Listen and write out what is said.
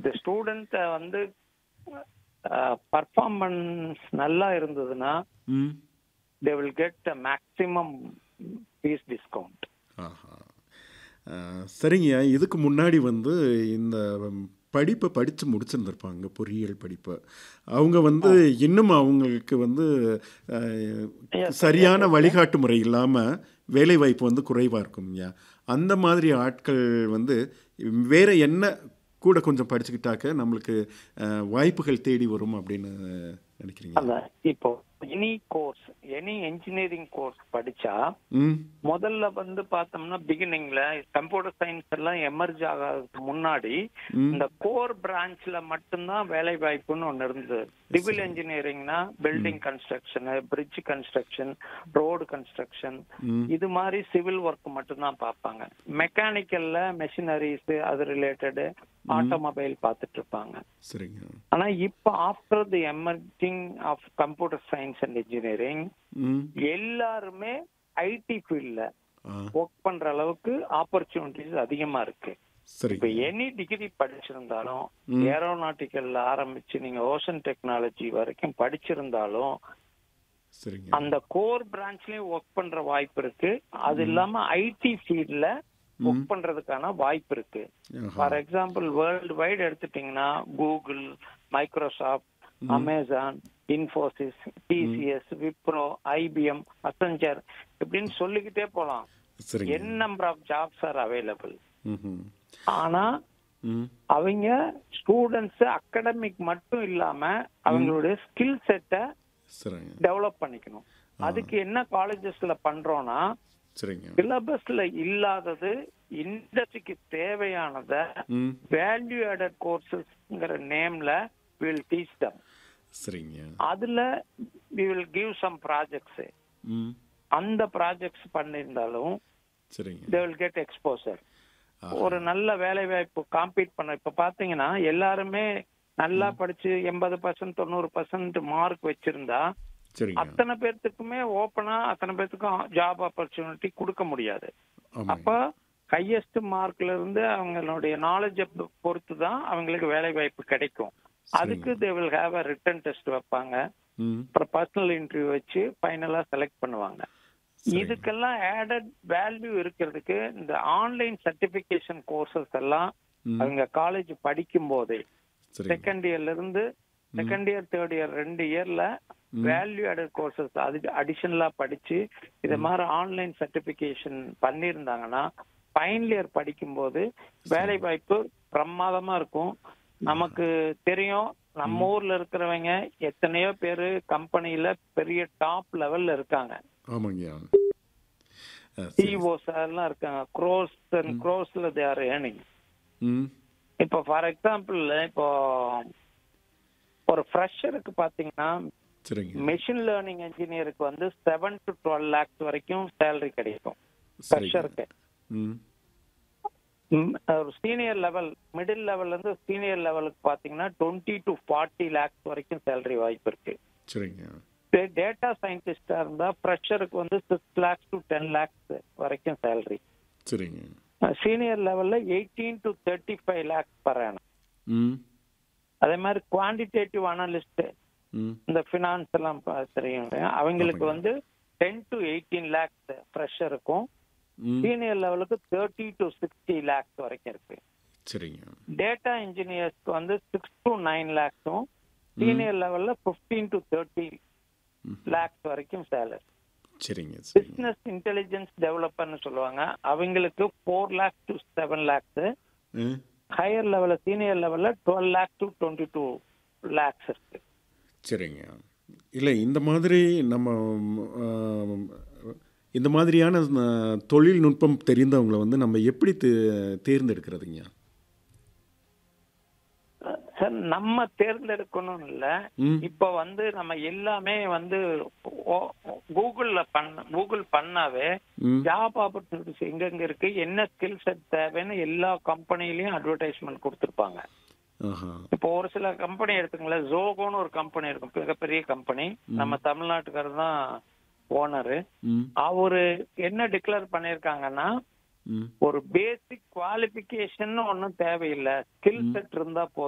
இந்த ஸ்டூடெண்ட் வந்து பர்ஃபார்மன்ஸ் நல்லா இருந்ததுன்னா hmm they will get maximum fees discount ஆஹா ஆ, சரிங்க இதுக்கு முன்னாடி வந்து இந்த படிப்பை படித்து முடிச்சிருந்திருப்பாங்க பொறியியல் படிப்பை அவங்க வந்து இன்னும் அவங்களுக்கு வந்து அஹ், சரியான வழிகாட்டு முறை இல்லாமல் வேலைவாய்ப்பு வந்து குறைவாக இருக்கும்யா அந்த மாதிரி ஆட்கள் வந்து வேற என்ன கூட கொஞ்சம் படிச்சுக்கிட்டாக்க நம்மளுக்கு அஹ், வாய்ப்புகள் தேடி வரும் அப்படின்னு நினைக்கிறீங்க அந்த இப்போ any course any engineering course படிச்சா ம் முதல்ல வந்து பார்த்தோம்னா பிகினிங்ல கம்ப்யூட்டர் சயின்ஸ் எல்லாம் எமர்ஜ் ஆகிறதுக்கு முன்னாடி ம் இந்த கோர் பிரான்ச்ல மட்டும்தான் வேலை வாய்ப்புன்னு ஒண்ணு இருந்தது சிவில் இன்ஜினியரிங்னா building construction bridge construction road construction ம் இது மாதிரி சிவில் ஒர்க் மட்டும்தான் பார்ப்பாங்க மெக்கானிக்கல்ல மெஷினரிஸ் அது ரிலேட்டடு ஆட்டோமொபைல் பார்த்துட்டு இருப்பாங்க சரிங்க ஆனா இப்ப after the emerging of computer science and engineering ம் எல்லாருமே ஐடி ஃபீல்ட்ல ஆ ஒர்க் பண்ற அளவுக்கு ஆப்பர்ச்சுனிட்டிஸ் அதிகமா இருக்கு இப்ப சரிங்க எனி டிகிரி படிச்சிருந்தாலும் ஏரோநாட்டிக்கல்ல ஆரம்பிச்சு நீங்க ஓஷன் டெக்னாலஜி வரைக்கும் படிச்சிருந்தாலும் சரிங்க அந்த கோர் பிரான்ச்லயும் ஒர்க் பண்ற வாய்ப்பு இருக்கு அது இல்லாம ஐடி ஃபீல்ட்ல ஒர்க் பண்றதுக்கான வாய்ப்பு இருக்கு ஆஹா. ஃபார் எக்ஸாம்பிள் வேர்ல்டு வைடு எடுத்துட்டீங்கன்னா Google Microsoft Amazon Infosys TCS Wipro IBM Accenture இப்படின்னு சொல்லிக்கிட்டே போலாம் சரிங்க N number of jobs are available ம்ஹும். ஆனா ம் அவங்க ஸ்டூடெண்ட்ஸ் அகடமிக் மட்டும் இல்லாம அவங்களுடைய ஸ்கில் செட்டை சரிங்க டெவலப் பண்ணிக்கணும் அதுக்கு என்ன காலேஜஸ்ல பண்றோம்னா சரிங்க சிலபஸ்ல இல்லாதது இண்டஸ்ட்ரிக்கு தேவையானத ம் வேல்யூ ஆடட் கோர்சஸ்ங்கிற நேம்ல வில் டீச் தம் சரிங்க அதுல we will give some projects ம் அந்த ப்ராஜெக்ட்ஸ் பண்ணியிருந்தாலும் சரிங்க தே வில் கெட் எக்ஸ்போசர் ஒரு நல்ல வேலை வாய்ப்பு காம்பீட் பண்ண இப்ப பாத்தீங்கன்னா எல்லாருமே நல்லா படிச்சு எண்பது பர்சன்ட் தொண்ணூறு பர்சன்ட் மார்க் வச்சிருந்தா சரிங்க அத்தனை பேர்த்துக்குமே ஓப்பனா அத்தனை பேர்த்துக்கும் ஜாப் ஆப்பர்ச்சுனிட்டி கொடுக்க முடியாது ஆமாங்க அப்ப ஹையஸ்ட் மார்க்ல இருந்து அவங்களுடைய நாலேஜ பொறுத்து தான் அவங்களுக்கு வேலை வாய்ப்பு கிடைக்கும் அதுக்கு they will have a written test வைப்பாங்க ம் அப்புறம் பர்சனல் இன்டர்வியூ வச்சு ஃபைனலா செலக்ட் பண்ணுவாங்க இதுக்கெல்லாம் ஆடட் வேல்யூ இருக்கிறதுக்கு இந்த ஆன்லைன் சர்டிபிகேஷன் கோர்சஸ் எல்லாம் ம். அவங்க காலேஜ் படிக்கும் போதே சரிங்க செகண்ட் இயர்ல இருந்து செகண்ட் இயர் தேர்ட் இயர் ரெண்டு இயர்ல வேல்யூ ஆடட் கோர்சஸ் அது அடிஷனலா படிச்சு இது மாதிரி ஆன்லைன் சர்டிபிகேஷன் பண்ணியிருந்தாங்கன்னா ஃபைனல் இயர் படிக்கும்போது வேலை வாய்ப்பு பிரமாதமா இருக்கும் நமக்கு தெரியும் நம்ம ஊர்ல இருக்கிறவங்க எத்தனையோ பேரு கம்பெனில பெரிய டாப் லெவல்ல இருக்காங்க ஆமாங்கய்யா ஆ, சரி. சிஓஸ் எல்லாம் இருக்காங்க க்ரோஸ் அண்ட் க்ரோஸ்ல தே ஆர் ஏர்னிங் ம் இப்போ ஃபார் எக்ஸாம்பிள் இப்போ ஒரு ஃப்ரெஷருக்கு பாத்தீங்கன்னா சரிங்க மெஷின் லேர்னிங் இன்ஜினியருக்கு வந்து செவன் டு டுவெல் லேக்ஸ் வரைக்கும் சேலரி கிடைக்கும் சரிங்க ஃப்ரெஷருக்கு ம் ம், ஒரு சீனியர் லெவல் மிடில் லெவல்ல இருந்து சீனியர் லெவலுக்கு பாத்தீங்கன்னா டுவெண்ட்டி டு ஃபார்ட்டி லேக்ஸ் வரைக்கும் சேலரி வாய்ப்பு இருக்கு சரிங்க டேட்டா சயின்டிஸ்டா இருந்தா ஃப்ரெஷருக்கு வந்து six lakhs to ten lakhs வரைக்கும் சேலரி சரிங்க சீனியர் லெவல்ல eighteen to thirty five lakhs per annum. ம் அதே மாதிரி குவான்டிடேட்டிவ் அனலிஸ்ட் ம் இந்த ஃபினான்ஸ் எல்லாம் பா- தெரியும் இல்லையா? அவங்களுக்கு ஆமாங்க. வந்து டென் டு எயிட்டீன் லேக்ஸ் ஃப்ரெஷருக்கும் ம் சீனியர் லெவலுக்கு தேர்ட்டி டு சிக்ஸ்டி லேக்ஸ் வரைக்கும் இருக்கு சரிங்க டேட்டா இன்ஜினியர்ஸ்க்கு வந்து சிக்ஸ் டு நைன் லேக்ஸும் சீனியர் லெவல்ல பிப்டீன் டு தேர்ட்டி லேக்ஸ் வரைக்கும் சேலரி சரிங்க சரிங்க பிசினஸ் இன்டெலிஜென்ஸ் டெவலப்பர்னு சொல்லுவாங்க அவங்களுக்கு four lakhs to seven lakhs ஆ ஹையர் லெவல்ல சீனியர் லெவல்ல twelve lakhs to twenty two lakhs இருக்கு சரிங்க இல்லை இந்த மாதிரி நம்ம ஆம், இந்த மாதிரியான ஆ, தொழில்நுட்பம் தெரிந்தவங்களை வந்து நம்ம எப்படி தே- தேர்ந்தெடுக்கிறதுங்க சார் நம்ம தேர்ந்தெடுக்கணும் இல்ல ம் இப்ப வந்து நம்ம எல்லாமே வந்து ஓ- கூகுள்ல பண்ண கூகுள் பண்ணாவே ம் ஜாப் ஆப்பர்ச்சுனிட்டிஸ் எங்கெங்க இருக்கு என்ன ஸ்கில் செட் தேவைன்னு எல்லா கம்பெனிலயும் அட்வர்டைஸ்மெண்ட் கொடுத்துருப்பாங்க ஆஹா இப்போ ஒரு சில கம்பெனி எடுத்துங்களேன் ஜோகோன்னு ஒரு கம்பெனி இருக்கும் மிகப்பெரிய கம்பெனி நம்ம தமிழ்நாட்டுக்காரர் தான் ஓனரு ம் அவரு என்ன டிக்ளேர் பண்ணிருக்காங்கன்னா ம் ஒரு பேசிக் குவாலிபிகேஷன் ஒன்றும் தேவையில்லை ஸ்கில் செட் இருந்தா போதும்